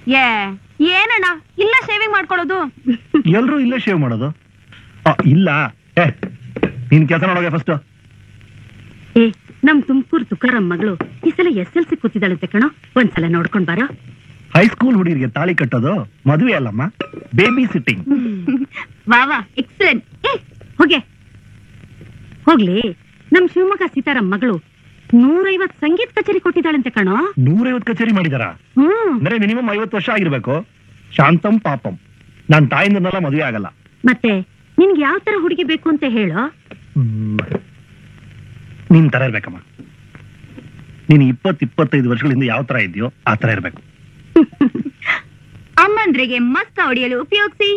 ಏ ಏನಣ್ಣ ಇಲ್ಲ ಶೇವಿಂಗ್ ಮಾಡ್ಕೊಳ್ಳೋದು ಎಲ್ರು ಇಲ್ಲೇ ಶೇವ್ ಮಾಡೋದು ಆ, ಇಲ್ಲ ಏ ನೀನ್ ಕೆಲಸ ನೋಡೋಗೆ ಫಸ್ಟ್ ಏ ನಮ್ ತುಮಕೂರು ತುಕಾರಂ ಮಗಳು ಈ ಸಲ ಎಸ್ ಎಲ್ ಸಿ ಕೂತಿದ್ದಾಳಂತೆ ಕಣೋ ಒಂದ್ಸಲ ನೋಡ್ಕೊಂಡ್ ಬಾರೋ ಹೈಸ್ಕೂಲ್ ಹುಡುಗರಿಗೆ ತಾಳಿ ಕಟ್ಟೋದು ಮದುವೆ ಅಲ್ಲಮ್ಮ ಬೇಬಿ ಸಿಟ್ಟಿಂಗ್ ವಾ ವಾ ಎಕ್ಸಲೆಂಟ್ ಏ ಹೋಗೆ ಹೋಗ್ಲಿ ನಮ್ ಶಿವಮೊಗ್ಗ ಸೀತಾರಾಮ್ ಮಗಳು ನೂರೈವತ್ ಸಂಗೀತ ಕಚೇರಿ ಕೊಟ್ಟಿದ್ದಾಳಂತೆ ಕಣೋ ನೂರೈವತ್ತು ಕಚೇರಿ ಮಾಡಿದಾರ ಹ್ಮ್ ಅಂದ್ರೆ ಮಿನಿಮಮ್ ಐವತ್ತು ವರ್ಷ ಆಗಿರ್ಬೇಕು ಶಾಂತಂ ಪಾಪಂ ನಾನ್ ತಾಯಿಂದನೆಲ್ಲ ಮದುವೆ ಆಗಲ್ಲ ಮತ್ತೆ ನಿನ್ಗೆ ಯಾವ ತರ ಹುಡುಗಿ ಬೇಕು ಅಂತ ಹೇಳೋ ಹ್ಮ್. ನಿನ್ ತರ ಇರ್ಬೇಕಮ್ಮ ನೀನ್ ಇಪ್ಪತ್ ಇಪ್ಪತ್ತೈದು ವರ್ಷಗಳಿಂದ ಯಾವ ತರ ಇದೆಯೋ ಆ ತರ ಇರ್ಬೇಕು ಅಮ್ಮಂದ್ರಿಗೆ ಮಸ್ಕ ಹೊಡೆಯಲು ಉಪಯೋಗಿಸಿ